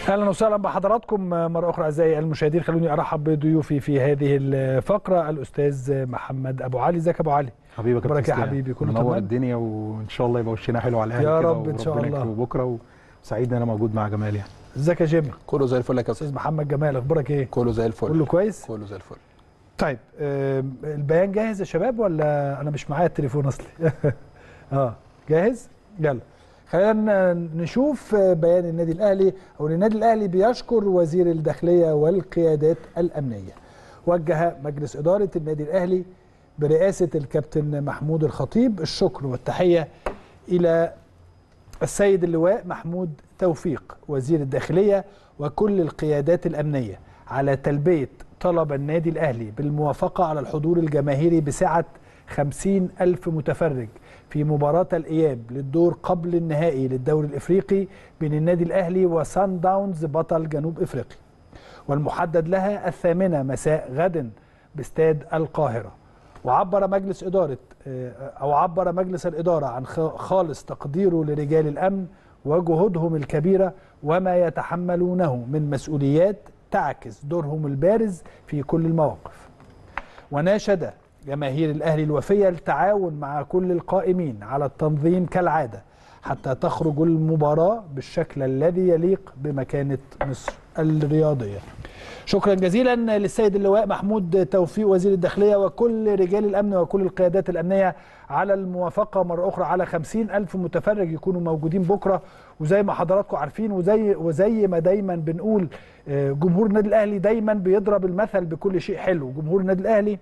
اهلا وسهلا بحضراتكم مره اخرى اعزائي المشاهدين خلوني ارحب بضيوفي في هذه الفقره الاستاذ محمد ابو علي ازيك يا ابو علي حبيبي يا بركة يا كابتن حبيبي كله منور تمام الدنيا وان شاء الله يبقى وشنا حلو على الاهلي يا كده رب إن شاء وربنا الله. يكرمه بكره وسعيد ان انا موجود مع جمال يعني ازيك يا جيمي كله زي الفل يا كابتن استاذ محمد جمال اخبارك ايه كله زي الفل كله كويس كله زي الفل طيب آم، البيان جاهز يا شباب ولا انا مش معايا التليفون اصلي اه جاهز يلا خلينا نشوف بيان النادي الاهلي او إن النادي الاهلي بيشكر وزير الداخليه والقيادات الامنيه وجه مجلس اداره النادي الاهلي برئاسه الكابتن محمود الخطيب الشكر والتحيه الى السيد اللواء محمود توفيق وزير الداخلية وكل القيادات الأمنية على تلبية طلب النادي الأهلي بالموافقة على الحضور الجماهيري بسعة 50 ألف متفرج في مباراة الإياب للدور قبل النهائي للدوري الإفريقي بين النادي الأهلي وسان داونز بطل جنوب إفريقيا والمحدد لها الثامنة مساء غد باستاد القاهرة وعبر مجلس إدارة أو عبر مجلس الإدارة عن خ- خالص تقديره لرجال الأمن وجهودهم الكبيرة وما يتحملونه من مسؤوليات تعكس دورهم البارز في كل المواقف وناشد جماهير الأهلي الوفية التعاون مع كل القائمين على التنظيم كالعادة حتى تخرج المباراة بالشكل الذي يليق بمكانة مصر الرياضية شكرا جزيلا للسيد اللواء محمود توفيق وزير الداخلية وكل رجال الأمن وكل القيادات الأمنية على الموافقة مرة أخرى على خمسين ألف متفرج يكونوا موجودين بكرة وزي ما حضراتكم عارفين وزي, وزي ما دايما بنقول آه، جمهور النادي الأهلي دايما بيضرب المثل بكل شيء حلو جمهور النادي الأهلي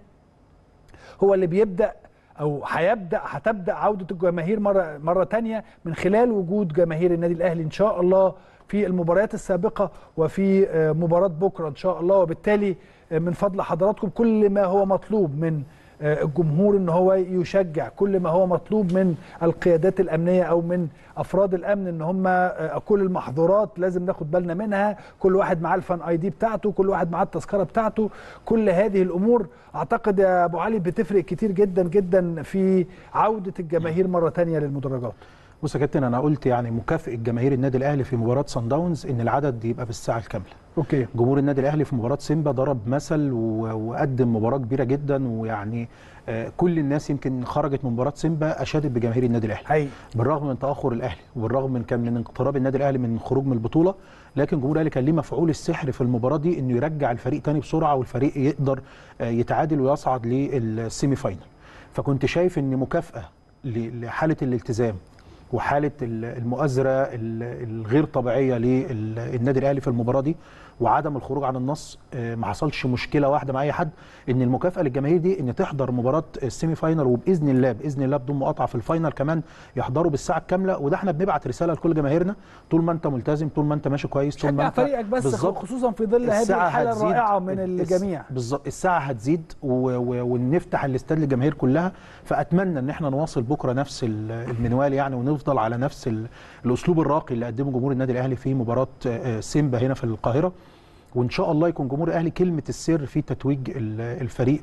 هو اللي بيبدا او هيبدا هتبدا عوده الجماهير مره مره تانية من خلال وجود جماهير النادي الاهلي ان شاء الله في المباريات السابقه وفي آه، مباراه بكره ان شاء الله وبالتالي آه، من فضل حضراتكم كل ما هو مطلوب من آه، الجمهور ان هو يشجع كل ما هو مطلوب من القيادات الامنيه او من افراد الامن ان هم آه، كل المحظورات لازم ناخد بالنا منها كل واحد معاه الفان اي دي بتاعته كل واحد معاه التذكره بتاعته كل هذه الامور اعتقد يا ابو علي بتفرق كتير جدا جدا في عوده الجماهير مره تانية للمدرجات بص يا كابتن انا قلت يعني مكافئه جماهير النادي الاهلي في مباراه سان داونز ان العدد يبقى بالساعه الكامله اوكي جمهور النادي الاهلي في مباراه سيمبا ضرب مثل و- وقدم مباراه كبيره جدا ويعني آه، كل الناس يمكن خرجت من مباراه سيمبا اشادت بجماهير النادي الاهلي حقيقي بالرغم من تاخر الاهلي وبالرغم من كان من اقتراب النادي الاهلي من الخروج من البطوله لكن جمهور الاهلي كان ليه مفعول السحر في المباراه دي انه يرجع الفريق تاني بسرعه والفريق يقدر آه، يتعادل ويصعد للسيمي فاينل فكنت شايف ان مكافاه ل- لحاله الالتزام وحاله ال- المؤازره ال- الغير طبيعيه للنادي الاهلي في المباراه دي وعدم الخروج عن النص آه، ما حصلش مشكله واحده مع اي حد ان المكافاه للجماهير دي ان تحضر مباراه السيمي فاينل وباذن الله باذن الله بدون مقاطعه في الفاينل كمان يحضروا بالساعه الكامله وده احنا بنبعت رساله لكل جماهيرنا طول ما انت ملتزم طول ما انت ماشي كويس طول ما شجع انت فريقك بس بالظبط. خصوصا في ظل هذه الساعة الحاله هتزيد. الرائعه من الس- الجميع بالظبط الساعه هتزيد و... و... ونفتح الاستاد للجماهير كلها فاتمنى ان احنا نواصل بكره نفس ال- المنوال يعني ونفضل على نفس ال... الاسلوب الراقي اللي قدمه جمهور النادي الاهلي في مباراه آه، سيمبا هنا في القاهره وان شاء الله يكون جمهور الاهلي كلمه السر في تتويج ال- الفريق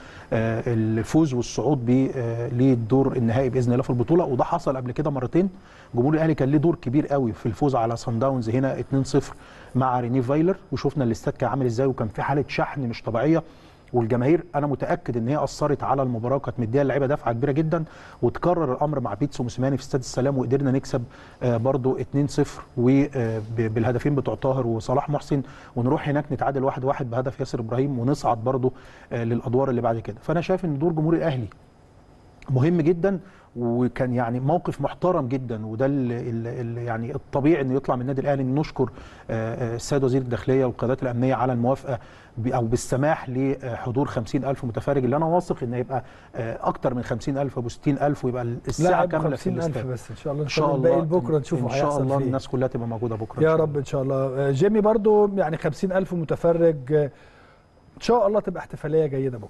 بالفوز والصعود ب- آه، للدور النهائي باذن الله في البطوله وده حصل قبل كده مرتين جمهور الاهلي كان ليه دور كبير قوي في الفوز على سان داونز هنا 2-0 مع ريني فايلر وشفنا الاستاد كان عامل ازاي وكان في حاله شحن مش طبيعيه والجماهير انا متاكد ان هي اثرت على المباراه وكانت مديه اللعيبه دفعه كبيره جدا وتكرر الامر مع بيتسو موسيماني في استاد السلام وقدرنا نكسب آه، برضو 2-0 وبالهدفين بتوع طاهر وصلاح محسن ونروح هناك نتعادل 1-1 بهدف ياسر ابراهيم ونصعد برضو آه، للادوار اللي بعد كده فانا شايف ان دور جمهور الاهلي مهم جدا وكان يعني موقف محترم جدا وده اللي يعني الطبيعي انه يطلع من النادي الاهلي ان نشكر آه، آه، السيد وزير الداخليه والقيادات الامنيه على الموافقه ب- او بالسماح لحضور 50000 متفرج اللي انا واثق ان هيبقى آه، اكتر من 50000 ابو 60000 ويبقى الساعه لاعب كامله في 50000 الاستاد بس ان شاء الله ان شاء الباقي الله بكره نشوفه ان شاء هيحصل الله فيه. الناس كلها تبقى موجوده بكره إن يا شاء رب ان شاء الله آه، جيمي برضو يعني 50000 متفرج آه، ان شاء الله تبقى احتفاليه جيده بكره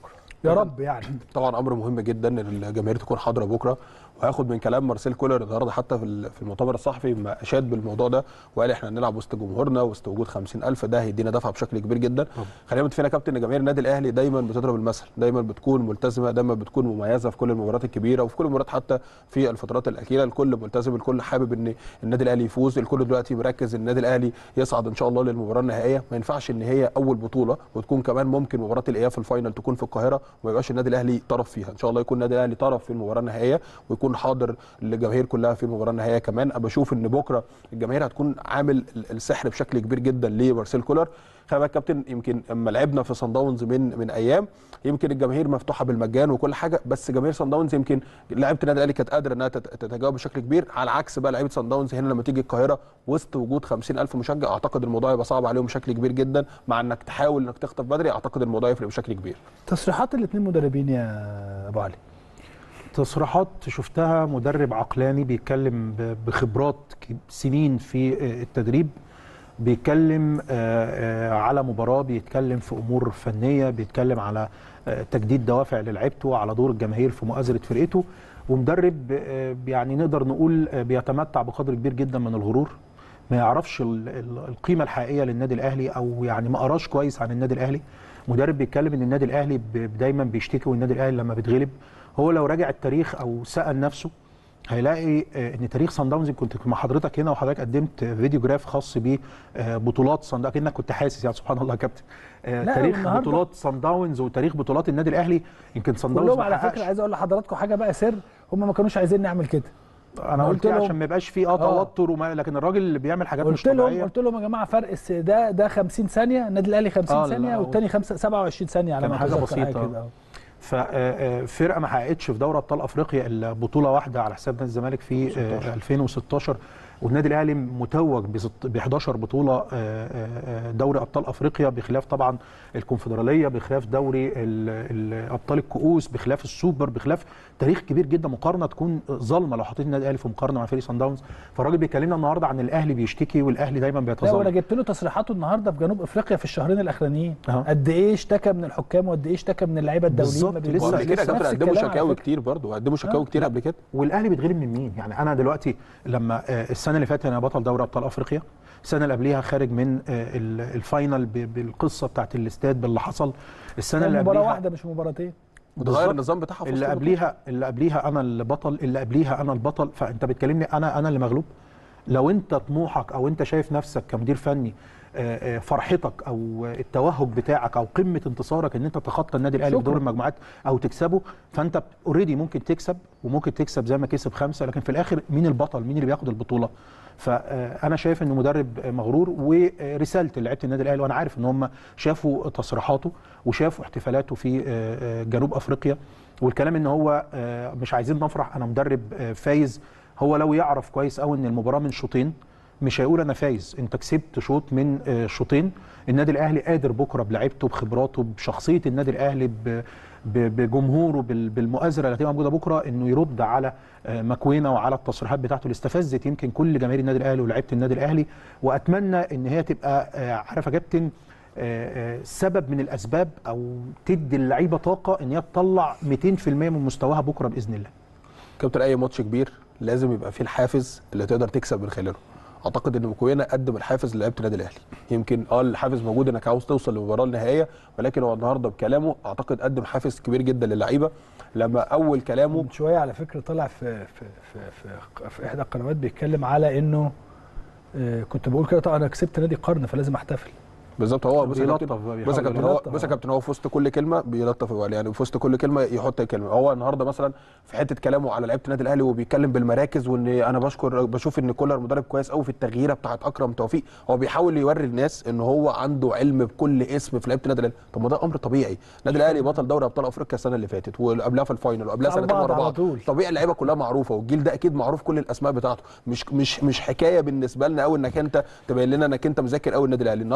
يا رب يعني طبعا امر مهم جدا ان الجماهير تكون حاضره بكره وهاخد من كلام مارسيل كولر النهارده حتى في ال- في المؤتمر الصحفي ما اشاد بالموضوع ده وقال احنا هنلعب وسط جمهورنا وسط وجود 50000 ده هيدينا دفعه بشكل كبير جدا خلينا متفقين يا كابتن ان جماهير النادي الاهلي دايما بتضرب المثل دايما بتكون ملتزمه دايما بتكون مميزه في كل المباريات الكبيره وفي كل المباريات حتى في الفترات الاخيره الكل ملتزم الكل حابب ان النادي الاهلي يفوز الكل دلوقتي مركز ان النادي الاهلي يصعد ان شاء الله للمباراه النهائيه ما ينفعش ان هي اول بطوله وتكون كمان ممكن مباراه الاياب في الفاينل تكون في القاهره وما يبقاش النادي الاهلي طرف فيها ان شاء الله يكون النادي الاهلي طرف في المباراه النهائيه ويكون حاضر للجماهير كلها في المباراه النهائيه كمان انا بشوف ان بكره الجماهير هتكون عامل ال- السحر بشكل كبير جدا لمارسيل كولر خلي بالك كابتن يمكن اما لعبنا في صن داونز من من ايام يمكن الجماهير مفتوحه بالمجان وكل حاجه بس جماهير صن داونز يمكن لعيبه النادي الاهلي كانت قادره انها تت- تتجاوب بشكل كبير على عكس بقى لعيبه صن داونز هنا لما تيجي القاهره وسط وجود 50000 مشجع اعتقد الموضوع يبقى صعب عليهم بشكل كبير جدا مع انك تحاول انك تخطف بدري اعتقد الموضوع يفرق بشكل كبير تصريحات الاثنين مدربين يا ابو علي تصريحات شفتها مدرب عقلاني بيتكلم ب- بخبرات ك- سنين في آه، التدريب بيتكلم آه، آه، على مباراة بيتكلم في أمور فنية بيتكلم على آه، تجديد دوافع للعيبته على دور الجماهير في مؤازرة فرقته ومدرب آه، يعني نقدر نقول آه، بيتمتع بقدر كبير جدا من الغرور ما يعرفش ال- ال- القيمة الحقيقية للنادي الأهلي أو يعني ما قراش كويس عن النادي الأهلي مدرب بيتكلم ان النادي الاهلي ب- دايما بيشتكي والنادي الاهلي لما بيتغلب هو لو راجع التاريخ او سال نفسه هيلاقي آه، ان تاريخ صن داونز كنت مع حضرتك هنا وحضرتك قدمت فيديو جراف خاص ببطولات صن داونز كانك كنت حاسس يعني سبحان الله يا كابتن آه، لا، تاريخ والنهاردة- بطولات صن داونز وتاريخ بطولات النادي الاهلي يمكن صن داونز كلهم ما على حققش. فكره عايز اقول لحضراتكم حاجه بقى سر هم ما كانوش عايزين نعمل كده انا قلت قلت لهم- عشان ما يبقاش فيه اه آه. توتر وما لكن الراجل اللي بيعمل حاجات مش قلت لهم طبيعيه قلت لهم يا جماعه فرق الس- ده ده 50 ثانيه النادي الاهلي 50 آه، لا، ثانيه لا، والتاني 5 27 ثانيه على كان ما حاجة أتذكر، بسيطة. كده، آه. ففرقه ما حققتش في دوري ابطال افريقيا الا بطوله واحده على حساب نادي الزمالك في آه، 2016 والنادي الاهلي متوج ب 11 بطوله آه، آه، دوري ابطال افريقيا بخلاف طبعا الكونفدراليه بخلاف دوري ال- ال- ابطال الكؤوس بخلاف السوبر بخلاف تاريخ كبير جدا مقارنه تكون ظالمه لو حطيت النادي الاهلي في مقارنه مع فريق صن داونز فالراجل بيكلمنا النهارده عن الاهلي بيشتكي والاهلي دايما لا وانا بيتظاهر جبت له تصريحاته النهارده في جنوب افريقيا في الشهرين الاخرانيين أهو. قد ايه اشتكى من الحكام وقد ايه اشتكى من اللعيبه الدوليين بالظبط، ما لسه- بيجوش. وقبل كده يا لسه كابتن نفس قدموا الكلام على شكاوي فكرة. كتير برضه وقدموا شكاوي كتير قبل كده والاهلي بيتغلب من مين؟ يعني انا دلوقتي لما آه، السنه اللي فاتت انا بطل دوري ابطال افريقيا السنه اللي قبليها خارج من آه، ال- الفاينل ب- بالقصه بتاعت الاستاد باللي حصل السنه اللي مباراه قبليها واحده مش مباراتين وتغير بالظبط. النظام بتاعها في اللي وسط البطولة. قبليها اللي قبليها انا البطل اللي قبليها انا البطل فانت بتكلمني انا انا اللي مغلوب لو انت طموحك او انت شايف نفسك كمدير فني آه، آه، فرحتك او التوهج بتاعك او قمه انتصارك ان انت تخطى النادي الاهلي في شكراً. دور المجموعات او تكسبه فانت اوريدي ممكن تكسب وممكن تكسب زي ما كسب خمسه لكن في الاخر مين البطل مين اللي بياخد البطوله فانا شايف انه مدرب مغرور ورسالته لعيبه النادي الاهلي وانا عارف ان هم شافوا تصريحاته وشافوا احتفالاته في آه، آه، جنوب افريقيا والكلام ان هو آه، مش عايزين نفرح انا مدرب آه، فايز هو لو يعرف كويس قوي ان المباراه من شوطين مش هيقول انا فايز انت كسبت شوط من آه، شوطين النادي الاهلي قادر بكره بلعيبته بخبراته بشخصيه النادي الاهلي ب- ب- بجمهوره بال- بالمؤازره اللي هتبقى موجوده بكره انه يرد على آه، مكوينه وعلى التصريحات بتاعته اللي استفزت يمكن كل جماهير النادي الاهلي ولاعيبه النادي الاهلي واتمنى ان هي تبقى آه، عارف يا كابتن آه، آه، سبب من الاسباب او تدي اللعيبه طاقه ان هي تطلع 200% من مستواها بكره باذن الله كابتن اي ماتش كبير لازم يبقى فيه الحافز اللي تقدر تكسب من خلاله اعتقد ان مكوينه قدم الحافز للعيبه النادي الاهلي يمكن اه الحافز موجود انك عاوز توصل للمباراه النهائيه ولكن هو النهارده بكلامه اعتقد قدم حافز كبير جدا للعيبه لما اول كلامه من شويه على فكره طلع في في في في, في احدى القنوات بيتكلم على انه آه، كنت بقول كده طبعا انا كسبت نادي قرن فلازم احتفل بالظبط هو بص يا بيلطف كابتن بقى، بص يا بيحاول كابتن هو يلطف، بص يا آه. كابتن هو في وسط كل كلمه بيلطف هو يعني في وسط كل كلمه يحط كلمه هو النهارده مثلا في حته كلامه على لعيبه النادي الاهلي وبيتكلم بالمراكز وان انا بشكر بشوف ان كولر مدرب كويس قوي في التغييره بتاعت اكرم توفيق هو بيحاول يوري الناس ان هو عنده علم بكل اسم في لعيبه النادي الاهلي طب ما ده امر طبيعي النادي الاهلي بطل دوري ابطال افريقيا السنه اللي فاتت وقبلها في الفاينل وقبلها على سنتين بعض ورا على بعض طول. طبيعي اللعيبه كلها معروفه والجيل ده اكيد معروف كل الاسماء بتاعته مش مش مش حكايه بالنسبه لنا قوي انك انت تبين لنا انك انت مذاكر قوي النادي الاهلي النهارده كمان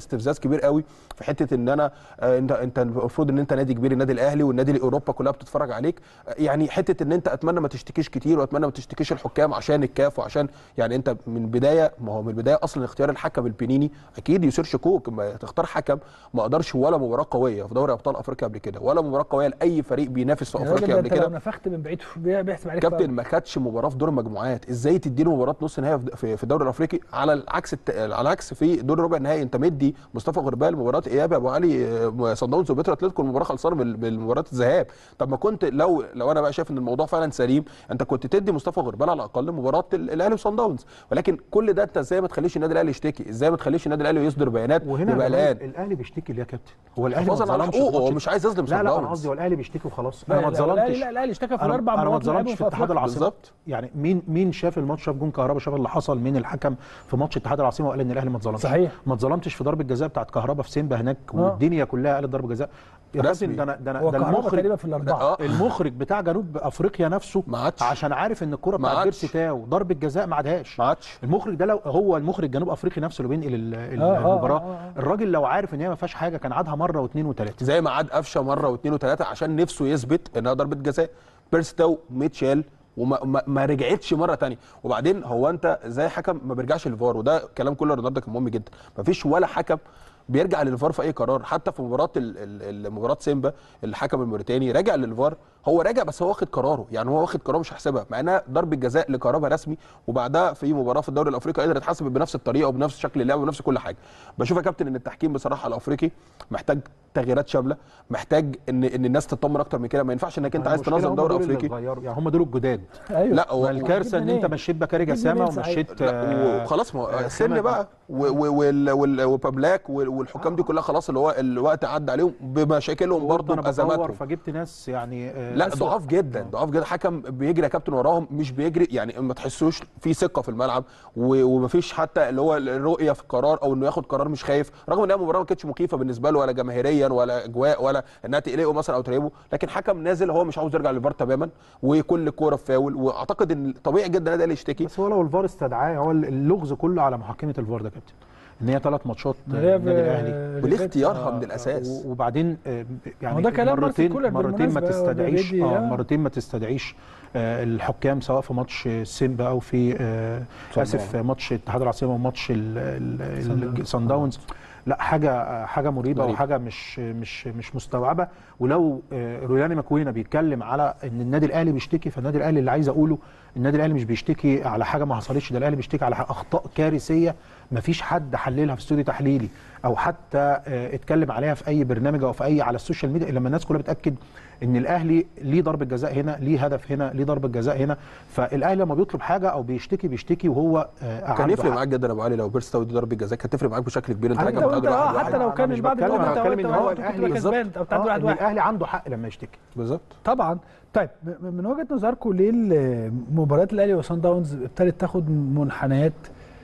استفزاز كبير قوي في حته ان انا آه، انت انت المفروض ان انت نادي كبير النادي الاهلي والنادي اللي اوروبا كلها بتتفرج عليك آه، يعني حته ان انت اتمنى ما تشتكيش كتير واتمنى ما تشتكيش الحكام عشان الكاف وعشان يعني انت من بدايه ما هو من البدايه اصلا اختيار الحكم البنيني اكيد يثير شكوك ما تختار حكم ما قدرش ولا مباراه قويه في دوري ابطال افريقيا قبل كده ولا مباراه قويه لاي فريق بينافس في يا راجل افريقيا ده قبل انت لو كده نفخت من بعيد بي- بيحسب عليك كابتن فاول. ما خدش مباراه في دور المجموعات ازاي تديله مباراه نص نهائي في- في في الدوري الافريقي على العكس الت... على العكس في دور ربع النهائي انت مدي مصطفى غربال مباراه اياب ابو علي آه، صن داونز وبيتر اتلتيكو المباراه خلصانه بال- بالمباراه الذهاب طب ما كنت لو لو انا بقى شايف ان الموضوع فعلا سليم انت كنت تدي مصطفى غربال على الاقل مباراه ال- الاهلي وصن داونز ولكن كل ده انت ازاي ما تخليش النادي الاهلي يشتكي ازاي ما تخليش النادي الاهلي يصدر بيانات وهنا يبقى يا جماعة قلقان الاهلي بيشتكي ليه يا كابتن هو الاهلي ما حفاظا على اتظلمش في حقوقه هو ماتش- مش عايز يظلم لا صن لا انا داونز. قصدي هو الاهلي بيشتكي وخلاص لا، انا ما لا، الأهلي- اتظلمتش لا الاهلي اشتكى في انا الاربع انا ما مرات اتظلمتش في اتحاد العاصمه بالظبط. يعني مين مين شاف الماتش شاف جون كهربا شاف اللي حصل من الحكم في ماتش اتحاد العاصمه وقال ان الاهلي ما اتظلمش صحيح. ما اتظلمتش في ضربه جزاء بتاعت كهربا في سيمبا هناك آه. والدنيا كلها قالت ضربه جزاء يا رسمي. كابتن ده انا ده انا هو ده كهربا المخرج تقريبا في الاربعه آه. المخرج بتاع جنوب افريقيا نفسه ما عادش. عشان عارف ان الكره ما بتاعت عادش. بيرسي تاو ضربه جزاء ما عادهاش ما عادش المخرج ده لو هو المخرج جنوب افريقي نفسه اللي بينقل ال- ال- آه، آه، المباراه آه، آه. الراجل لو عارف ان هي ما فيهاش حاجه كان عادها مره واثنين وثلاثه زي ما عاد قفشه مره واثنين وثلاثه عشان نفسه يثبت انها ضربه جزاء بيرستو ميتشيل وما ما, ما رجعتش مره تانية وبعدين هو انت زي حكم ما بيرجعش للفار وده كلام كله رونالدو كان مهم جدا ما فيش ولا حكم بيرجع للفار في اي قرار حتى في مباراه ال- ال- ال- مباراه سيمبا الحكم الموريتاني راجع للفار هو راجع بس هو واخد قراره يعني هو واخد قراره مش هيحسبها مع انها ضربه جزاء لكهربا رسمي وبعدها في مباراه في الدوري الافريقي قدر يتحسب بنفس الطريقه وبنفس شكل اللعب وبنفس كل حاجه بشوف يا كابتن ان التحكيم بصراحه الافريقي محتاج تغييرات شامله محتاج ان ان الناس تطمن اكتر من كده ما ينفعش انك انت عايز المشكلة تنظم هم دوري دول اللي افريقي اتغيروا. يعني هم دول الجداد ايوه لا هو الكارثه ان انت مشيت بكاري جيب جسامه منين سعيد؟ ومشيت لا آه، وخلاص ما هو آه، السن خامة. بقى و- و- وال- وال- وبابلاك وال- والحكام دي كلها خلاص اللي هو الوقت عدى عليهم بمشاكلهم برضه انا بدور بازماتهم فجبت ناس يعني آه، لا أسوأ. ضعاف جدا ضعاف جدا حكم بيجري يا كابتن وراهم مش بيجري يعني ما تحسوش في ثقه في الملعب و- ومفيش حتى اللي هو الرؤيه في القرار او انه ياخد قرار مش خايف رغم ان هي مباراه ما كانتش مخيفه بالنسبه له ولا جماهيريا ولا اجواء ولا انها تقلقه مثلا او ترعبه لكن حكم نازل هو مش عاوز يرجع للفار تماما وكل كوره في فاول واعتقد ان طبيعي جدا النادي الاهلي يشتكي بس هو لو الفار استدعاه هو اللغز كله على محاكمه الفار ده يا كابتن ان هي ثلاث ماتشات آه، اللي هي النادي الاهلي ب- ولاختيارها آه، من الاساس و- وبعدين آه، يعني هو ده كلام مارسيل مرتين كولر مرتين ما بالمناسبة، هو تستدعيش بيدي- اه آه. مرتين ما تستدعيش آه، الحكام سواء في ماتش سيمبا او في آه، صن اسف داونز. ماتش اتحاد العاصمه وماتش ال- ال- صن ال- داونز. صن داونز لا حاجه حاجه مريبه غريب. وحاجه مش مش مش مستوعبه ولو آه، روياني ماكوينا بيتكلم على ان النادي الاهلي بيشتكي فالنادي الاهلي اللي عايز اقوله النادي الاهلي مش بيشتكي على حاجه ما حصلتش ده الاهلي بيشتكي على اخطاء كارثيه ما فيش حد حللها في استوديو تحليلي او حتى آه، اتكلم عليها في اي برنامج او في اي على السوشيال ميديا الا لما الناس كلها بتاكد ان الاهلي ليه ضربه جزاء هنا ليه هدف هنا ليه ضربه جزاء هنا فالاهلي لما بيطلب حاجه او بيشتكي بيشتكي وهو آه، كان عنده يفرق حق. معاك جدا يا ابو علي لو بيرستو دي ضربه جزاء كانت تفرق معاك بشكل كبير انت حتى راجع انت متعادل وانت واحد اه واحد. حتى لو أنا كان مش البعض بتكلم، بيقول أنا انت بتكلم وانت إن هو وانت كنت الأهلي تبقى كسبان او بتعادل آه، واحد إن واحد الاهلي عنده حق لما يشتكي بالظبط طبعا طيب م- من وجهه نظركم ليه ال- مباريات الاهلي وصن داونز ابتدت تاخد منحنيات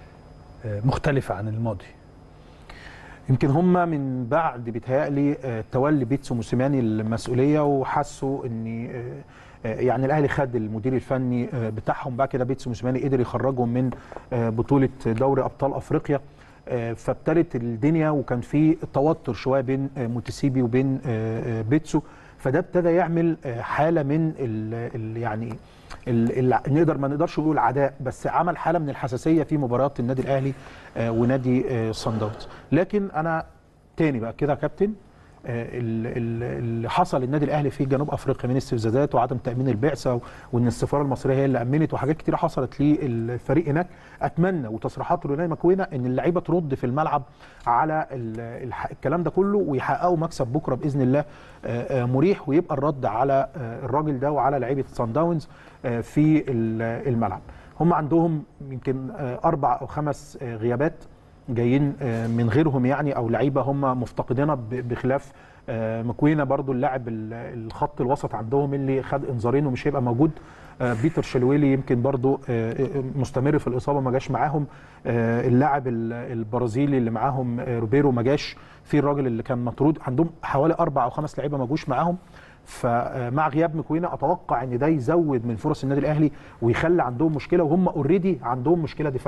آه، مختلفه عن الماضي يمكن هم من بعد بيتهيألي آه، تولي بيتسو موسيماني المسؤوليه وحسوا ان آه، آه، يعني الاهلي خد المدير الفني آه، بتاعهم بعد كده بيتسو موسيماني قدر يخرجهم من آه، بطوله دوري ابطال افريقيا آه، فابتدت الدنيا وكان في توتر شويه بين آه، موتسيبي وبين آه، آه، بيتسو فده ابتدى يعمل آه، حاله من ال ال يعني ال ال نقدر ما نقدرش نقول عداء بس عمل حاله من الحساسيه في مباراه النادي الاهلي آه، ونادي آه، صن داونز لكن انا تاني بقى كده يا كابتن آه، ال- ال- اللي حصل النادي الاهلي في جنوب افريقيا من استفزازات وعدم تامين البعثه وان السفاره المصريه هي اللي امنت وحاجات كتير حصلت للفريق هناك اتمنى وتصريحات روناي مكوينه ان اللعيبه ترد في الملعب على ال- الح- الكلام ده كله ويحققوا مكسب بكره باذن الله آه، آه، مريح ويبقى الرد على آه، الراجل ده وعلى لعيبه صن داونز آه، في ال- الملعب هم عندهم يمكن آه، اربع او خمس آه، غيابات جايين آه، من غيرهم يعني او لعيبه هم مفتقدينها ب- بخلاف آه، مكوينه برضو اللاعب ال- الخط الوسط عندهم اللي خد انذارين ومش هيبقى موجود آه، بيتر شلويلي يمكن برضو آه، آه، مستمر في الاصابه ما جاش معاهم آه، اللاعب ال- البرازيلي اللي معاهم آه، روبيرو ما جاش في الراجل اللي كان مطرود عندهم حوالي اربع او خمس لعيبه ما جوش معاهم فمع غياب مكوينه اتوقع ان ده يزود من فرص النادي الاهلي ويخلي عندهم مشكله وهم اوريدي عندهم مشكله دفاعيه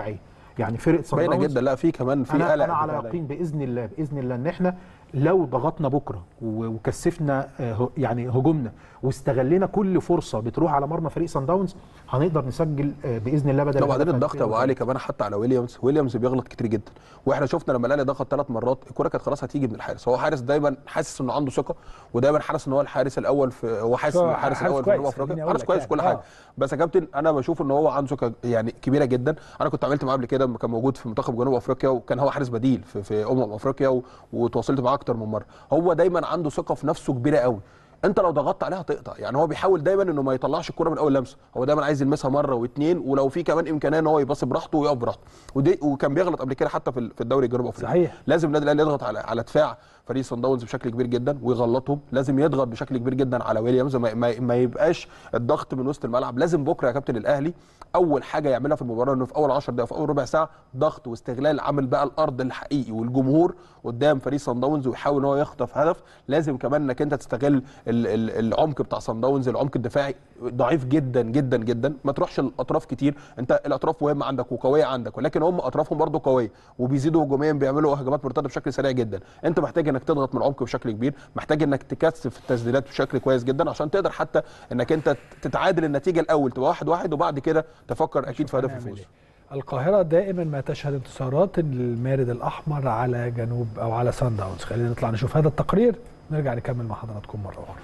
يعني فرقه صن باينه داونز جدا لا في كمان في انا قلق انا على دفاعي. يقين باذن الله باذن الله ان احنا لو ضغطنا بكره و- وكثفنا آه، ه- يعني هجومنا واستغلينا كل فرصه بتروح على مرمى فريق سان داونز هنقدر نسجل آه، باذن الله بدل لا وبعدين الهدف الضغط يا ابو الأخير. علي كمان حتى على ويليامز ويليامز بيغلط كتير جدا واحنا شفنا لما الاهلي ضغط ثلاث مرات الكره كانت خلاص هتيجي من الحارس هو حارس دايما حاسس انه عنده ثقه ودايما حاسس ان هو الحارس الاول في هو حاسس هو انه الحارس حارس الاول في كويس، جنوب خليني افريقيا أقول حارس لك كويس يعني. كل آه. حاجه بس يا كابتن انا بشوف ان هو عنده ثقه يعني كبيره جدا انا كنت عملت معاه قبل كده لما كان موجود في منتخب جنوب افريقيا وكان هو حارس بديل في, في امم افريقيا و- وتواصلت معاه اكتر من مره هو دايما عنده ثقه في نفسه كبيره قوي انت لو ضغطت عليها هتقطع يعني هو بيحاول دايما انه ما يطلعش الكره من اول لمسه هو دايما عايز يلمسها مره واثنين ولو في كمان امكانيه ان هو يباصي براحته ويقف براحته ودي وكان بيغلط قبل كده حتى في ال- في الدوري الجنوب افريقي صحيح. لازم النادي الاهلي يضغط على على دفاع فريق صن داونز بشكل كبير جدا ويغلطهم لازم يضغط بشكل كبير جدا على ويليامز ما, ما, ما يبقاش الضغط من وسط الملعب لازم بكره يا كابتن الاهلي اول حاجه يعملها في المباراه انه في اول 10 دقائق في اول ربع ساعه ضغط واستغلال عامل بقى الارض الحقيقي والجمهور قدام فريق صن داونز ويحاول ان هو يخطف هدف لازم كمان انك انت تستغل ال- ال- العمق بتاع صن داونز العمق الدفاعي ضعيف جدا جدا جدا ما تروحش الاطراف كتير انت الاطراف مهمه عندك وقويه عندك ولكن هم اطرافهم برضو قويه وبيزيدوا هجوميا بيعملوا هجمات مرتده بشكل سريع جدا انت محتاج انك تضغط من العمق بشكل كبير محتاج انك تكثف التسديدات بشكل كويس جدا عشان تقدر حتى انك انت تتعادل النتيجه الاول تبقى واحد واحد وبعد كده تفكر اكيد في هدف هنعمل الفوز إيه. القاهرة دائما ما تشهد انتصارات للمارد الأحمر على جنوب أو على سان داونز خلينا نطلع نشوف هذا التقرير نرجع نكمل مع حضراتكم مرة أخرى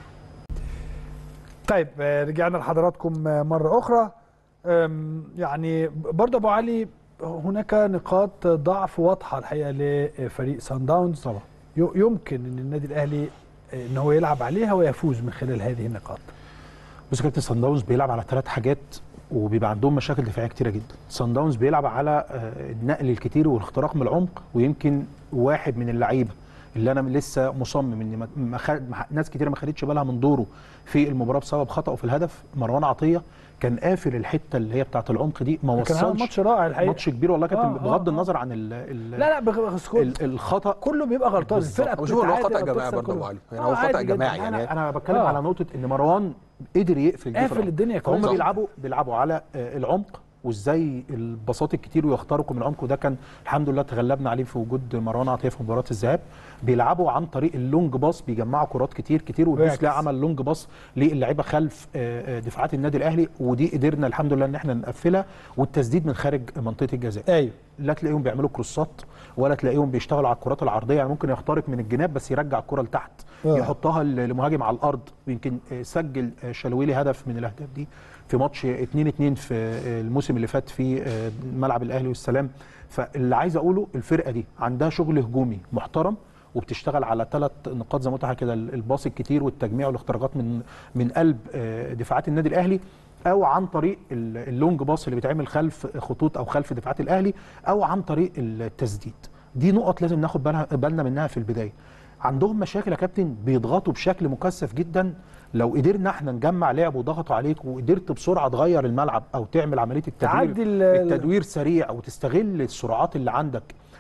طيب آه، رجعنا لحضراتكم آه، مرة أخرى أم، يعني برضه أبو علي هناك نقاط ضعف واضحة الحقيقة لفريق سان داونز طبعا ي- يمكن أن النادي الأهلي آه، أن هو يلعب عليها ويفوز من خلال هذه النقاط بص يا كابتن سان داونز بيلعب على ثلاث حاجات وبيبقى عندهم مشاكل دفاعيه كتيره جدا سان داونز بيلعب على آه، النقل الكتير والاختراق من العمق ويمكن واحد من اللعيبه اللي انا لسه مصمم ان ما- ما خد ما- ناس كتيره ما خدتش بالها من دوره في المباراه بسبب خطأه في الهدف مروان عطيه كان قافل الحته اللي هي بتاعه العمق دي ما كان عامل وصلش ماتش رائع الحقيقة ماتش كبير والله يا كابتن آه، آه، بغض آه. النظر عن ال ال لا لا بغ- ال الخطأ كله بيبقى غلطان الفرقه أنا بشوف إن هو بتتعادل خطأ جماعي وبتخسر برضه أبو كله. علي. يعني آه، هو خطأ عادي جداً. جماعي يعني. انا انا بتكلم آه. على نقطه ان مروان قدر يقفل دي في قافل العمق. الدنيا كويس. فهم بيلعبوا بيلعبوا على آه، العمق وازاي البساط الكتير ويخترقوا من العمق وده كان الحمد لله تغلبنا عليه في وجود مروان عطيه في مباراه الذهاب بيلعبوا عن طريق اللونج باص بيجمعوا كرات كتير كتير ويعكس. والبوس عمل لونج باص للعيبه خلف آه، آه، دفاعات النادي الاهلي ودي قدرنا الحمد لله ان احنا نقفلها والتسديد من خارج منطقه الجزاء ايوه لا تلاقيهم بيعملوا كروسات ولا تلاقيهم بيشتغلوا على الكرات العرضيه يعني ممكن يخترق من الجناب بس يرجع الكره لتحت آه. يحطها ل- لمهاجم على الارض ويمكن آه، سجل آه، شلويلي هدف من الاهداف دي في ماتش 2 2 في آه، الموسم اللي فات في آه، ملعب الاهلي والسلام فاللي عايز اقوله الفرقه دي عندها شغل هجومي محترم وبتشتغل على ثلاث نقاط زي ما قلت لحضرتك كده الباص الكتير والتجميع والاختراقات من من قلب آه، دفاعات النادي الاهلي او عن طريق ال- اللونج باص اللي بيتعمل خلف خطوط او خلف دفاعات الاهلي او عن طريق التسديد دي نقط لازم ناخد بالها- بالنا منها في البدايه عندهم مشاكل يا كابتن بيضغطوا بشكل مكثف جدا لو قدرنا احنا نجمع لعب وضغطوا عليك وقدرت بسرعه تغير الملعب او تعمل عمليه التدوير تعدي ال- التدوير سريع وتستغل السرعات اللي عندك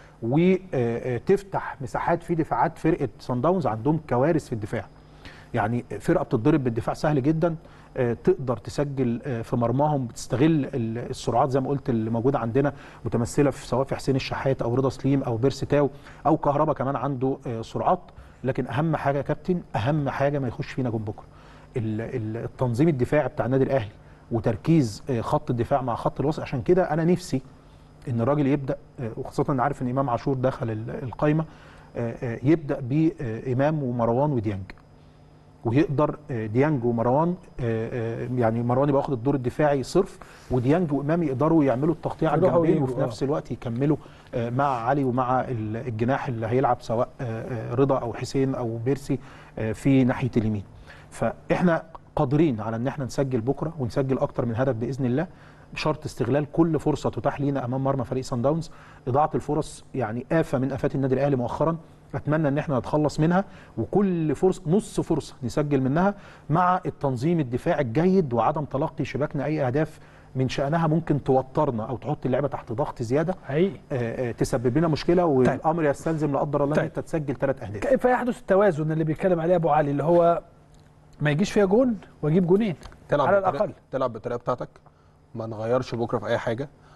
وتفتح مساحات في دفاعات فرقه صن داونز عندهم كوارث في الدفاع يعني فرقه بتتضرب بالدفاع سهل جدا آه، تقدر تسجل آه، في مرماهم بتستغل ال- السرعات زي ما قلت اللي موجوده عندنا متمثله في سواء في حسين الشحات او رضا سليم او بيرسي تاو او كهربا كمان عنده آه، سرعات لكن اهم حاجه يا كابتن اهم حاجه ما يخش فينا جون بكره ال- ال- التنظيم الدفاعي بتاع النادي الاهلي وتركيز آه، خط الدفاع مع خط الوسط عشان كده انا نفسي ان الراجل يبدا آه، وخاصه ان عارف ان امام عاشور دخل ال- القايمه آه، آه، يبدا بامام ومروان وديانج ويقدر آه، ديانج ومروان آه، آه، يعني مروان يبقى واخد الدور الدفاعي صرف وديانج وامام يقدروا يعملوا التغطيه على يروحوا الجنبين ويجوا، وفي نفس الوقت يكملوا آه، مع علي ومع ال- الجناح اللي هيلعب سواء آه، آه، رضا او حسين او بيرسي آه، في ناحيه اليمين فاحنا قادرين على ان احنا نسجل بكره ونسجل اكتر من هدف باذن الله بشرط استغلال كل فرصه تتاح لينا امام مرمى فريق سان داونز اضاعه الفرص يعني افه من افات النادي الاهلي مؤخرا اتمنى ان احنا نتخلص منها وكل فرصه نص فرصه نسجل منها مع التنظيم الدفاعي الجيد وعدم تلقي شباكنا اي اهداف من شانها ممكن توترنا او تحط اللعبه تحت ضغط زياده حقيقي آه، آه، تسبب لنا مشكله والامر يستلزم لا قدر الله ان طيب. انت تسجل ثلاث اهداف كيف يحدث التوازن اللي بيتكلم عليه ابو علي اللي هو ما يجيش فيها جون واجيب جونين تلعب على بالطريقة- الاقل تلعب بالطريقه بتاعتك ما نغيرش بكره في اي حاجه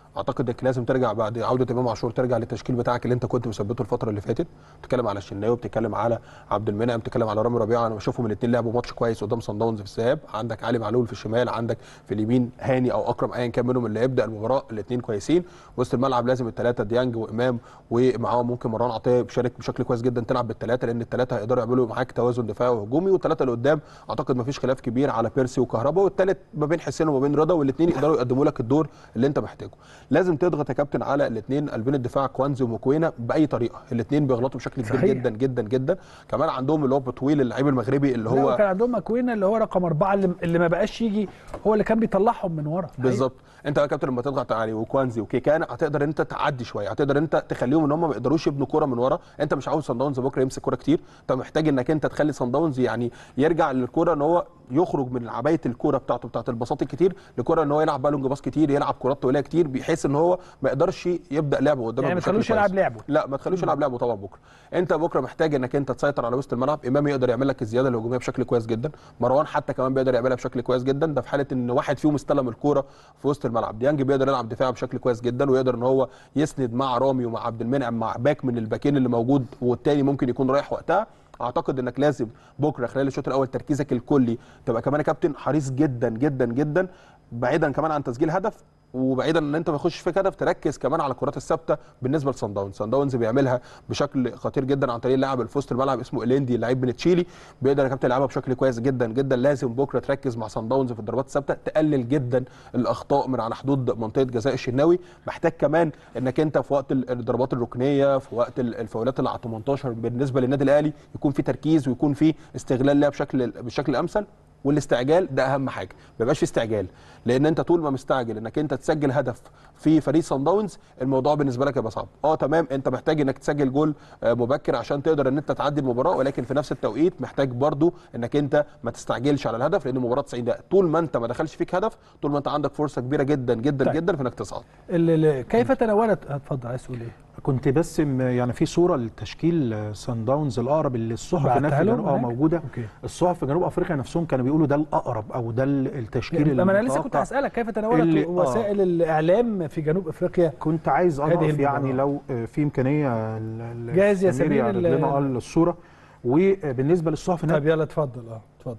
اعتقد انك لازم ترجع بعد عوده امام عاشور ترجع للتشكيل بتاعك اللي انت كنت مثبته الفتره اللي فاتت بتتكلم على الشناوي بتتكلم على عبد المنعم بتتكلم على رامي ربيعه انا بشوفهم الاثنين لعبوا ماتش كويس قدام صن داونز في الذهاب عندك علي معلول في الشمال عندك في اليمين هاني او اكرم ايا كان منهم اللي يبدا المباراه الاثنين كويسين وسط الملعب لازم الثلاثه ديانج وامام ومعاهم ممكن مروان عطيه بيشارك بشكل كويس جدا تلعب بالثلاثه لان الثلاثه هيقدروا يعملوا معاك توازن دفاعي وهجومي والثلاثه اللي قدام اعتقد ما فيش خلاف كبير على بيرسي وكهربا والثالث ما بين حسين وما بين رضا والاثنين يقدروا يقدموا لك الدور اللي انت محتاجه لازم تضغط يا كابتن على الاثنين قلبين الدفاع كوانزي ومكوينا باي طريقه الاثنين بيغلطوا بشكل كبير صحيح. جدا جدا جدا كمان عندهم اللي هو بطويل اللعيب المغربي اللي هو هو كان عندهم مكوينه اللي هو رقم اربعه اللي, اللي ما بقاش يجي هو اللي كان بيطلعهم من ورا بالظبط انت يا كابتن لما تضغط عليه وكوانزي وكيكان هتقدر انت تعدي شويه هتقدر انت تخليهم ان هم ما يقدروش يبنوا كوره من ورا انت مش عاوز صن داونز بكره يمسك كوره كتير انت محتاج انك انت تخلي صن داونز يعني يرجع للكوره ان هو يخرج من عبايه الكوره بتاعته بتاعت البساط الكتير لكوره ان هو يلعب بالونج باص كتير يلعب كرات طويله كتير بحيث ان هو ما يقدرش يبدا لعبه قدامك يعني ما بشكل تخلوش كويس. يلعب لعبه. لا ما تخلوش يلعب لعبه طبعا بكره انت بكره محتاج انك انت تسيطر على وسط الملعب امام يقدر يعمل لك الزياده الهجوميه بشكل كويس جدا مروان حتى كمان بيقدر يعملها بشكل كويس جدا ده في حاله ان واحد فيهم استلم الكوره في وسط الملعب ديانج بيقدر يلعب دفاع بشكل كويس جدا ويقدر ان هو يسند مع رامي ومع عبد المنعم مع باك من الباكين اللي موجود والتاني ممكن يكون رايح وقتها اعتقد انك لازم بكره خلال الشوط الاول تركيزك الكلي تبقى كمان يا كابتن حريص جدا جدا جدا بعيدا كمان عن تسجيل هدف وبعيدا ان انت ما يخش فيك هدف تركز كمان على الكرات الثابته بالنسبه لصن داونز صن داونز بيعملها بشكل خطير جدا عن طريق اللاعب اللي في وسط الملعب اسمه اليندي لعيب من تشيلي بيقدر يا كابتن يلعبها بشكل كويس جدا جدا لازم بكره تركز مع صن داونز في الضربات الثابته تقلل جدا الاخطاء من على حدود منطقه جزاء الشناوي محتاج كمان انك انت في وقت الضربات الركنيه في وقت الفاولات اللي على 18 بالنسبه للنادي الاهلي يكون في تركيز ويكون في استغلال لها بشكل بالشكل الامثل والاستعجال ده اهم حاجه ما يبقاش في استعجال لان انت طول ما مستعجل انك انت تسجل هدف في فريق صن داونز الموضوع بالنسبه لك هيبقى صعب اه تمام انت محتاج انك تسجل جول آه، مبكر عشان تقدر ان انت تعدي المباراه ولكن في نفس التوقيت محتاج برضو انك انت ما تستعجلش على الهدف لان المباراه 90 دقيقه طول ما انت ما دخلش فيك هدف طول ما انت عندك فرصه كبيره جدا جدا طيب. جدا في انك تصعد ال- ال- كيف تناولت اتفضل عايز تقول ايه؟ كنت بس م- يعني في صوره لتشكيل سان داونز الاقرب اللي الصحف بعتها هناك في لهم جنوب اه هناك؟ موجوده اوكي الصحف في جنوب افريقيا نفسهم كانوا بيقولوا ده الاقرب او ده ال- التشكيل ما انا لسه كنت المتوقع. هسالك كيف تناولت اللي- آه. وسائل الاعلام في جنوب افريقيا كنت عايز هذه اضعف يعني المباراة. لو آه، في امكانيه ال- ال- جاهز يا سمير يعرض ال- لنا آه الصوره وبالنسبه للصحف هناك طب يلا اتفضل اه اتفضل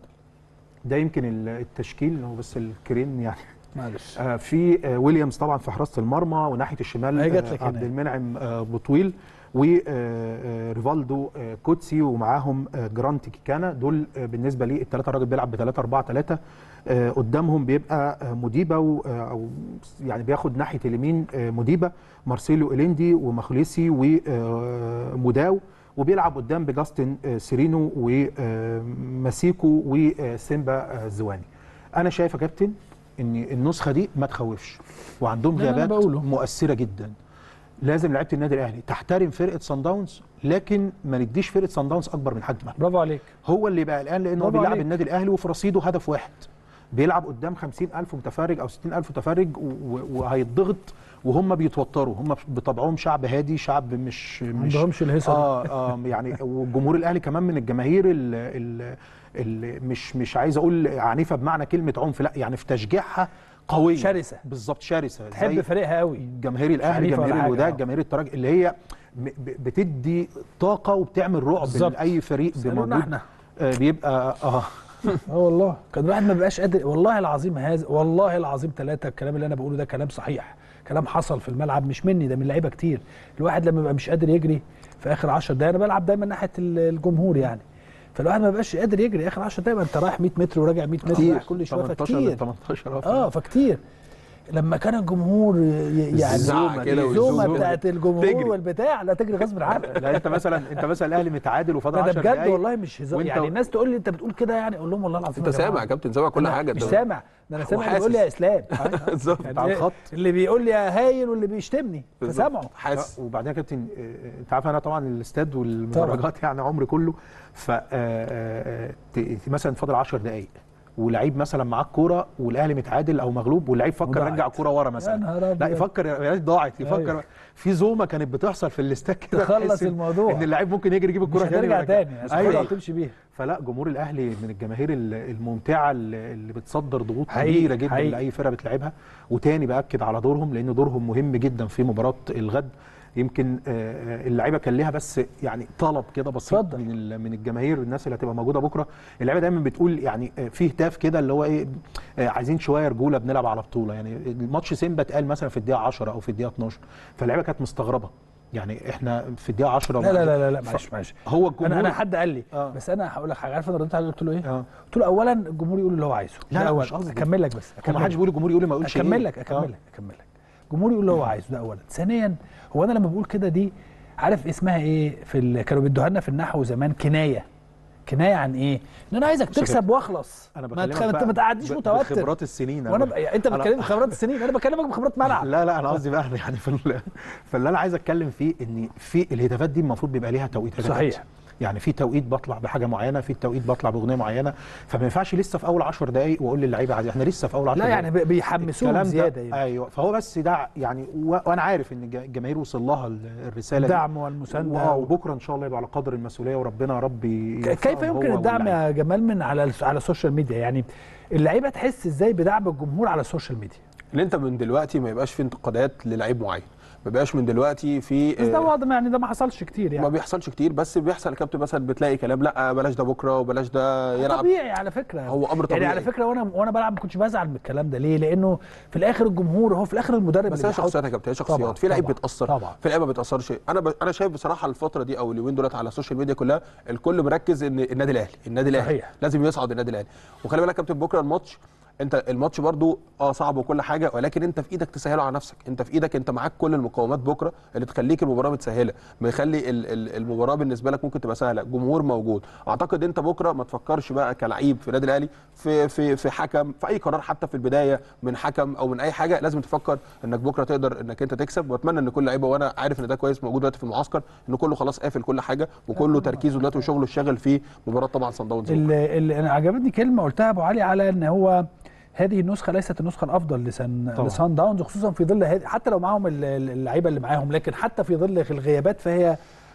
ده يمكن ال- التشكيل هو بس الكرين يعني معلش آه، في آه، ويليامز طبعا في حراسه المرمى وناحيه الشمال هي جات آه، لك عبد هنا. المنعم آه، بطويل وريفالدو كوتسي ومعاهم آه، جرانت كيكانا دول آه، بالنسبه لي الثلاثه الراجل بيلعب ب 3 4 3 قدامهم بيبقى آه، مديبه و- آه، او يعني بياخد ناحيه اليمين آه، مديبه مارسيلو اليندي ومخليسي ومداو وبيلعب قدام بجاستن آه، سيرينو وماسيكو وسيمبا آه، زواني انا شايف يا كابتن ان النسخه دي ما تخوفش وعندهم ده اللي أنا غيابات بقوله. مؤثره جدا لازم لعيبه النادي الاهلي تحترم فرقه صن داونز لكن ما نديش فرقه صن داونز اكبر من حجمها برافو عليك هو اللي بقى الان لانه هو برافو بيلعب عليك. النادي الاهلي وفي رصيده هدف واحد بيلعب قدام 50000 متفرج او 60000 متفرج و- و- وهيتضغط وهم بيتوتروا هم بطبعهم شعب هادي شعب مش ما مش عندهمش الهيصه دي. اه اه يعني والجمهور الاهلي كمان من الجماهير اللي, اللي مش مش عايز اقول عنيفه بمعنى كلمه عنف لا يعني في تشجيعها قويه شرسة. بالظبط شرسه تحب زي فريقها قوي جماهير الاهلي عنيفة ولا جماهير حاجة، الوداد آه. جماهير الترجي اللي هي م- ب- بتدي طاقه وبتعمل رعب بالظبط. لاي فريق سألونا موجود احنا آه، بيبقى اه اه والله كان الواحد ما بيبقاش قادر والله العظيم هذا والله العظيم ثلاثة الكلام اللي انا بقوله ده كلام صحيح كلام حصل في الملعب مش مني ده من لعيبه كتير الواحد لما بيبقى مش قادر يجري في اخر 10 دقايق انا بلعب دايما ناحيه ال- الجمهور يعني فالواحد ما بيبقاش قادر يجري اخر 10 دقايق ما انت رايح 100 متر وراجع 100 متر رايح كل شويه 18 فكتير 18 اه فكتير لما كان الجمهور ي- يعني الزعق كده الزومه والزومة. بتاعت الجمهور تجري. والبتاع لا تجري غصب عنك لا انت مثلا انت مثلا الاهلي متعادل وفاضل ده, 10 ده بجد دقايق والله مش هزار وانت- يعني الناس تقول لي انت بتقول كده يعني اقول لهم والله العظيم انت يا جماعة. سامع يا كابتن سامع كل أنا حاجه مش انت- سامع ده انا سامع اللي وحاسس. بيقول لي يا اسلام بالظبط يعني على الخط. اللي بيقول لي يا هايل واللي بيشتمني بالظبط. فسامعه حاسس لا، وبعدين يا كابتن آه، انت عارف انا طبعا الاستاد والمدرجات يعني عمري كله ف آه، آه، ت- مثلا فاضل 10 دقائق ولعيب مثلا معاه الكوره والاهلي متعادل او مغلوب واللعيب فكر وضاعت. يرجع الكوره ورا يا مثلا نهار لا أبيض. يفكر يا ريت ضاعت يفكر أيوة. في زومه كانت بتحصل في الاستاد كده تخلص تحس إن- الموضوع. ان اللعيب ممكن يجري يجيب مش الكوره تاني هترجع ولا كده. تاني أيوة. أيوة. تمشي بيها فلا جمهور الاهلي من الجماهير ال- الممتعه اللي اللي بتصدر ضغوط حقيقي، كبيره جدا حقيقي. لاي فرقه بتلعبها وتاني باكد على دورهم لان دورهم مهم جدا في مباراه الغد يمكن آه، آه، اللعيبه كان ليها بس يعني طلب كده بسيط اتفضل. من ال- من الجماهير الناس اللي هتبقى موجوده بكره اللعيبه دايما بتقول يعني آه، في هتاف كده اللي هو ايه آه، عايزين شويه رجوله بنلعب على بطوله يعني الماتش سيمبا اتقال مثلا في الدقيقه 10 او في الدقيقه 12 فاللعيبه كانت مستغربه يعني احنا في الدقيقه 10 لا لا لا لا, لا ف- معلش معلش هو الجمهور انا انا حد قال لي آه. بس انا هقول لك حاجه عارف انا رديت عليه قلت له ايه؟ اه قلت له اولا الجمهور يقول اللي هو عايزه لا، ده لا، أولاً. مش قصدي. اكمل لك بس هو ما اكمل حدش لك بيقول الجمهور يقول لي ما اقولش اكمل إيه. لك آه. اكمل لك اكمل لك الجمهور يقول اللي هو عايزه ده اولا ثانيا هو انا لما بقول كده دي عارف اسمها ايه في ال... كانوا بيدوها لنا في النحو زمان كنايه كنايه عن ايه؟ ان انا عايزك بص تكسب واخلص انا ما, بكلمك تخ... بقى ما تقعدنيش ب- متوتر بخبرات السنين وانا أنا- ب... انت أنا- بتكلمني بخبرات السنين انا بكلمك بخبرات ملعب لا لا انا قصدي بقى يعني في ال- فاللي انا عايز اتكلم فيه ان في الهتافات دي المفروض بيبقى ليها توقيت هتافات. صحيح. يعني في توقيت بطلع بحاجه معينه في توقيت بطلع باغنيه معينه فما ينفعش لسه في اول 10 دقائق واقول للعيبه عادي احنا لسه في اول 10 لا دقائق يعني بي- بيحمسوهم الكلام ده- زياده يعني. ايوه فهو بس ده يعني و- وانا عارف ان الج- الجماهير وصل لها ال- الرساله دي. الدعم والمسانده وآه، وبكره ان شاء الله يبقى على قدر المسؤوليه وربنا يا رب ك- يوفقهم كيف يمكن هو الدعم واللعيبة. يا جمال من على الس- على السوشيال ميديا يعني اللعيبه تحس ازاي بدعم الجمهور على السوشيال ميديا ان انت من دلوقتي ما يبقاش في انتقادات للعيب معين ما يبقاش من دلوقتي في بس ده آه، واضح يعني ده ما حصلش كتير ما يعني بيحصلش كتير بس بيحصل يا كابتن مثلا بتلاقي كلام لا بلاش ده بكره وبلاش ده يلعب طبيعي على فكره هو أمر طبيعي. يعني على فكره وانا وانا بلعب ما كنتش بزعل من الكلام ده ليه لانه في الاخر الجمهور هو في الاخر المدرب بس اللي هي بيحاول- شخصيات يا كابتن هي طبعاً، شخصيات في لعيب طبعاً، بيتاثر طبعا في لعيبه ما بيتاثرش انا ب... انا شايف بصراحه الفتره دي او اليومين دولت على السوشيال ميديا كلها الكل مركز ان النادي الاهلي النادي الاهلي صحيح. لازم يصعد النادي الاهلي وخلي بالك يا كابتن بكره الماتش انت الماتش برضو اه صعب وكل حاجه ولكن انت في ايدك تسهله على نفسك انت في ايدك انت معاك كل المقومات بكره اللي تخليك المباراه متسهله بيخلي ال- ال- المباراه بالنسبه لك ممكن تبقى سهله جمهور موجود اعتقد انت بكره ما تفكرش بقى كلعيب في النادي الاهلي في في في حكم في اي قرار حتى في البدايه من حكم او من اي حاجه لازم تفكر انك بكره تقدر انك انت تكسب واتمنى ان كل لعيبه وانا عارف ان ده كويس موجود دلوقتي في المعسكر ان كله خلاص قافل كل حاجه وكله تركيزه دلوقتي وشغله الشاغل في مباراه طبعا صن داونز اللي, اللي انا عجبتني كلمه قلتها ابو علي على ان هو هذه النسخه ليست النسخه الافضل لسان طبعاً. لسان داونز خصوصا في ظل هذه- حتى لو معاهم ال- ال- اللعيبه اللي معاهم لكن حتى في ظل الغيابات فهي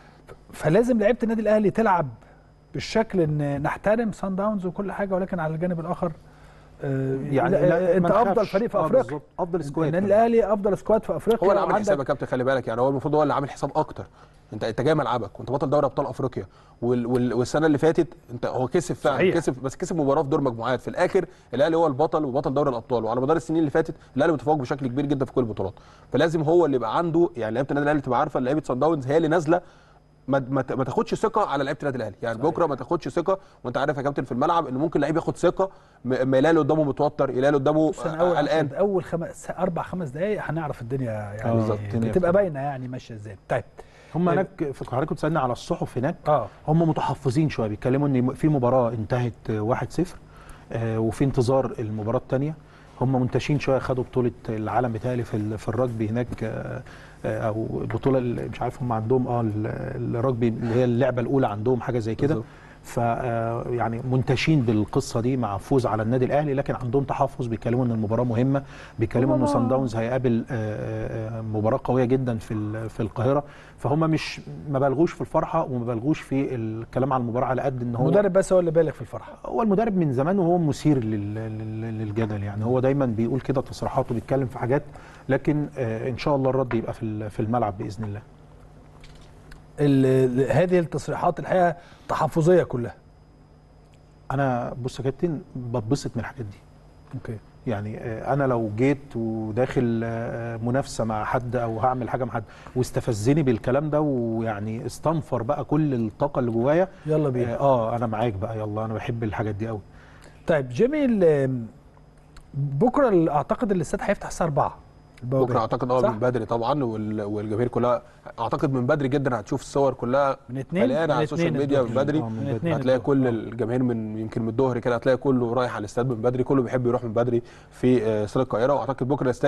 فلازم لعيبه النادي الاهلي تلعب بالشكل ان نحترم سان داونز وكل حاجه ولكن على الجانب الاخر آه، يعني لا، لا، انت ما افضل نخافش. فريق في آه، افريقيا بالظبط. افضل سكواد النادي كمان. الاهلي افضل سكواد في افريقيا هو اللي عامل وعندك- حساب يا كابتن خلي بالك يعني هو المفروض هو اللي عامل حساب اكتر انت انت جاي ملعبك وانت بطل دوري ابطال افريقيا وال وال والسنه اللي فاتت انت هو كسب فعلا صحيح. كسب بس كسب مباراه في دور مجموعات في الاخر الاهلي هو البطل وبطل دوري الابطال وعلى مدار السنين اللي فاتت الاهلي متفوق بشكل كبير جدا في كل البطولات فلازم هو اللي يبقى عنده يعني لعيبه النادي الاهلي تبقى عارفه ان لعيبه صن داونز هي اللي نازله ما ما ما تاخدش ثقه على لعيبه النادي الاهلي يعني صحيح. بكره ما تاخدش ثقه وانت عارف يا كابتن في الملعب ان ممكن لعيب ياخد ثقه ما ما يلاقي اللي قدامه متوتر يلاقي اللي قدامه بص أنا اول قلقان عشر- اول خمس اربع خمس دقائق هنعرف الدنيا يعني بالظبط، الدنيا بتبقى بتبقى- باينه يعني ماشيه ازاي طيب هم هناك في حضرتك كنت سالنا على الصحف هناك اه هم متحفظين شويه بيتكلموا ان في مباراه انتهت 1-0 آه، وفي انتظار المباراه الثانيه هم منتشين شويه خدوا بطوله العالم بتاعي في ال- في الرجبي هناك آه، آه، او البطوله اللي مش عارف هم عندهم اه ال- الرجبي اللي هي اللعبه الاولى عندهم حاجه زي كده بالظبط. ف آه، يعني منتشين بالقصه دي مع فوز على النادي الاهلي لكن عندهم تحفظ بيتكلموا ان المباراه مهمه بيتكلموا ان هم- صن داونز هيقابل آه، آه، مباراه قويه جدا في ال- في القاهره فهم مش ما بالغوش في الفرحه وما بالغوش في الكلام على المباراه على قد ان هو المدرب بس هو اللي بالغ في الفرحه هو المدرب من زمان وهو مثير لل- لل- للجدل يعني هو دايما بيقول كده تصريحاته بيتكلم في حاجات لكن آه، ان شاء الله الرد يبقى في ال- في الملعب باذن الله ال- ال- هذه التصريحات الحقيقه تحفظيه كلها انا بص يا كابتن بتبسط من الحاجات دي اوكي يعني آه، انا لو جيت وداخل آه، منافسه مع حد او هعمل حاجه مع حد واستفزني بالكلام ده ويعني استنفر بقى كل الطاقه اللي جوايا يلا بينا اه آه، انا معاك بقى يلا انا بحب الحاجات دي قوي طيب جيمي ال- بكره ال- اعتقد الاستاد هيفتح الساعه 4 البوابات. بكره اعتقد اه صح؟ من بدري طبعا وال- والجماهير كلها اعتقد من بدري جدا هتشوف الصور كلها من اتنين مليانه من على السوشيال اتنين ميديا من الظهر. بدري آه، من من بدري. اتنين هتلاقي الظهر. كل آه. الجماهير من يمكن من الظهر كده هتلاقي كله رايح على الاستاد من بدري كله بيحب يروح من بدري في آه، استاد القاهره واعتقد بكره الاستاد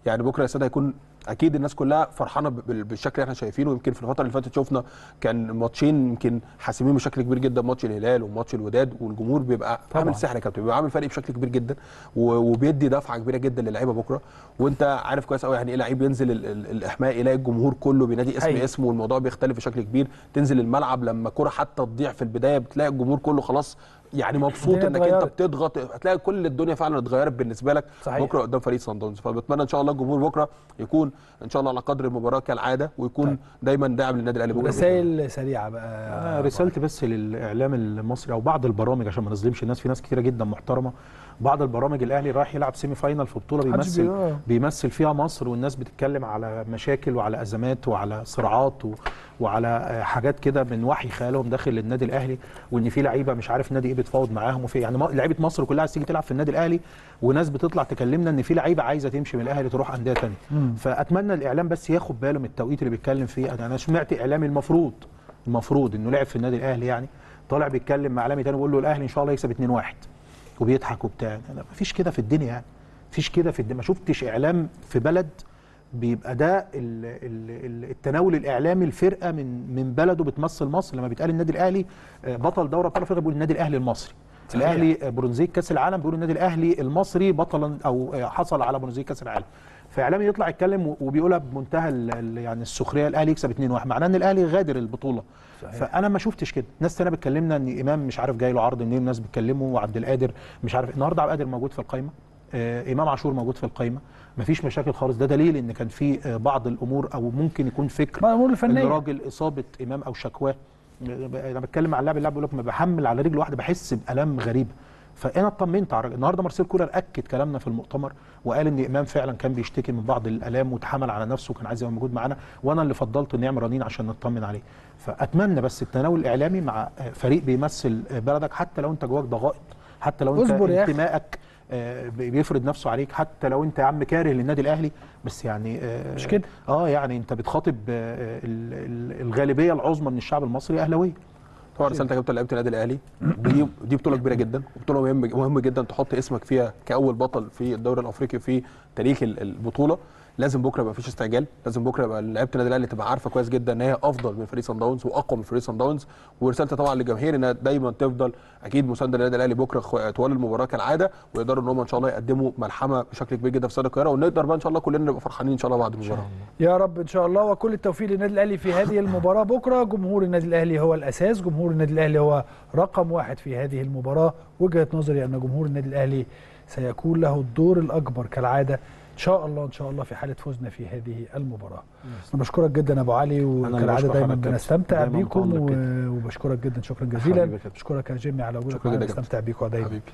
يعني بكره يا سيد هيكون اكيد الناس كلها فرحانه بال- بالشكل اللي احنا شايفينه يمكن في الفتره اللي فاتت شفنا كان ماتشين يمكن حاسمين بشكل كبير جدا ماتش الهلال وماتش الوداد والجمهور بيبقى طبعاً. عامل سحر يا كابتن بيبقى عامل فرق بشكل كبير جدا و- وبيدي دفعه كبيره جدا للعيبه بكره وانت عارف كويس قوي يعني ايه لعيب ينزل ال- ال- الاحماء يلاقي الجمهور كله بينادي اسم أيوة. اسمه والموضوع بيختلف بشكل كبير تنزل الملعب لما كره حتى تضيع في البدايه بتلاقي الجمهور كله خلاص يعني مبسوط الدنيا انك انت اتغيرت. بتضغط هتلاقي كل الدنيا فعلا اتغيرت بالنسبه لك صحيح. بكره قدام فريق صن داونز فبتمنى ان شاء الله الجمهور بكره يكون ان شاء الله على قدر المباراه كالعاده ويكون طيب. دايما داعم للنادي الاهلي بكره رسائل سريعه بقى انا رسالتي بس للاعلام المصري او بعض البرامج عشان ما نظلمش الناس في ناس كتيره جدا محترمه بعض البرامج الاهلي رايح يلعب سيمي فاينال في بطوله محدش بيمثل بي- بيمثل فيها مصر والناس بتتكلم على مشاكل وعلى ازمات وعلى صراعات و... وعلى آه، حاجات كده من وحي خيالهم داخل النادي الاهلي وان في لعيبه مش عارف نادي ايه بيتفاوض معاهم وفي يعني ما- لعيبه مصر كلها عايز تيجي تلعب في النادي الاهلي وناس بتطلع تكلمنا ان في لعيبه عايزه تمشي من الاهلي تروح انديه ثانيه مم. فاتمنى الاعلام بس ياخد باله من التوقيت اللي بيتكلم فيه انا أنا سمعت اعلامي المفروض المفروض انه لعب في النادي الاهلي يعني طالع بيتكلم مع اعلامي تاني بيقول له الاهلي ان شاء الله يكسب 2-1 وبيضحك وبتاع انا مفيش كده في الدنيا يعني مفيش كده في الدنيا ما شفتش اعلام في بلد بيبقى ده ال- ال- ال- التناول الاعلامي الفرقه من من بلده بتمثل مصر لما بيتقال النادي الاهلي آه، بطل دوره ابطال افريقيا بيقول النادي الاهلي المصري صحيح. الاهلي آه، برونزيه كاس العالم بيقول النادي الاهلي المصري بطلا او آه، حصل على برونزيه كاس العالم فاعلامي يطلع يتكلم و- وبيقولها بمنتهى ال- ال- يعني السخريه الاهلي يكسب 2-1 معناه ان الاهلي غادر البطوله صحيح. فانا ما شفتش كده ناس تانية بتكلمنا ان امام مش عارف جاي له عرض منين ناس بتكلمه وعبد القادر مش عارف النهارده عبد القادر موجود في القايمه آه امام عاشور موجود في القايمه مفيش مشاكل خالص ده دليل ان كان في آه بعض الامور او ممكن يكون فكر ما الامور ان الفنيه راجل اصابه امام او شكواه انا بتكلم عن اللاعب اللاعب بيقول لك ما بحمل على رجل واحده بحس بالام غريبه فانا اطمنت على الراجل النهارده مارسيل كولر اكد كلامنا في المؤتمر وقال ان امام فعلا كان بيشتكي من بعض الالام وتحمل على نفسه وكان عايز يبقى موجود معانا وانا اللي فضلت انه يعمل رنين عشان نطمن عليه فاتمنى بس التناول الاعلامي مع فريق بيمثل بلدك حتى لو انت جواك ضغائط حتى لو انت اصبر يا أخي. انتمائك آه، بيفرض نفسه عليك حتى لو انت يا عم كاره للنادي الاهلي بس يعني آه، مش كده. اه يعني انت بتخاطب آه، ال- ال- الغالبيه العظمى من الشعب المصري اهلاويه طبعا رسالتك يا كابتن لعيبه النادي الاهلي دي دي بطوله كبيره جدا وبطوله مهم مهم جدا تحط اسمك فيها كاول بطل في الدوري الافريقي في تاريخ ال- البطوله لازم بكره يبقى مفيش استعجال لازم بكره يبقى لعيبه النادي الاهلي تبقى عارفه كويس جدا ان هي افضل من فريق صن داونز واقوى من فريق صن داونز ورسالتي طبعا للجماهير انها دايما تفضل اكيد مسانده للنادي الاهلي بكره خ- طوال المباراه كالعاده ويقدروا ان هم ان شاء الله يقدموا ملحمه بشكل كبير جدا في استاد القاهره ونقدر بقى ان شاء الله كلنا نبقى فرحانين ان شاء الله بعد المباراه يا رب ان شاء الله وكل التوفيق للنادي الاهلي في هذه المباراه بكره جمهور النادي الاهلي هو الاساس جمهور النادي الاهلي هو رقم واحد في هذه المباراه وجهه نظري ان جمهور النادي الاهلي سيكون له الدور الاكبر كالعاده ان شاء الله ان شاء الله في حاله فوزنا في هذه المباراه انا بشكرك جدا يا ابو علي اللي وكالعاده بشكر دايما حضرتك. بنستمتع دايما بيكم متألق و- جدا. وبشكرك جدا شكرا حبيبي جزيلا يا كابتن. بشكرك يا جيمي على وجودك شكرا معانا جدا يا كابتن. بستمتع بيكم دايما حبيبي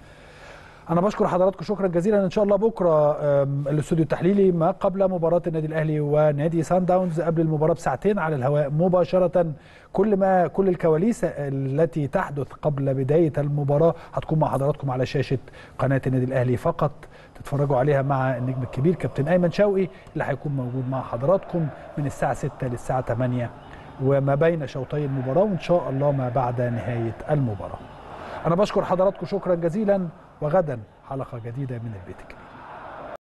انا بشكر حضراتكم شكرا جزيلا ان شاء الله بكره أم، الاستوديو التحليلي ما قبل مباراه النادي الاهلي ونادي سان داونز قبل المباراه بساعتين على الهواء مباشره كل ما كل الكواليس التي تحدث قبل بدايه المباراه هتكون مع حضراتكم على شاشه قناه النادي الاهلي فقط تتفرجوا عليها مع النجم الكبير كابتن ايمن شوقي اللي هيكون موجود مع حضراتكم من الساعه 6 للساعه 8 وما بين شوطي المباراه وان شاء الله ما بعد نهايه المباراه انا بشكر حضراتكم شكرا جزيلا وغدا حلقه جديده من البيت الكبير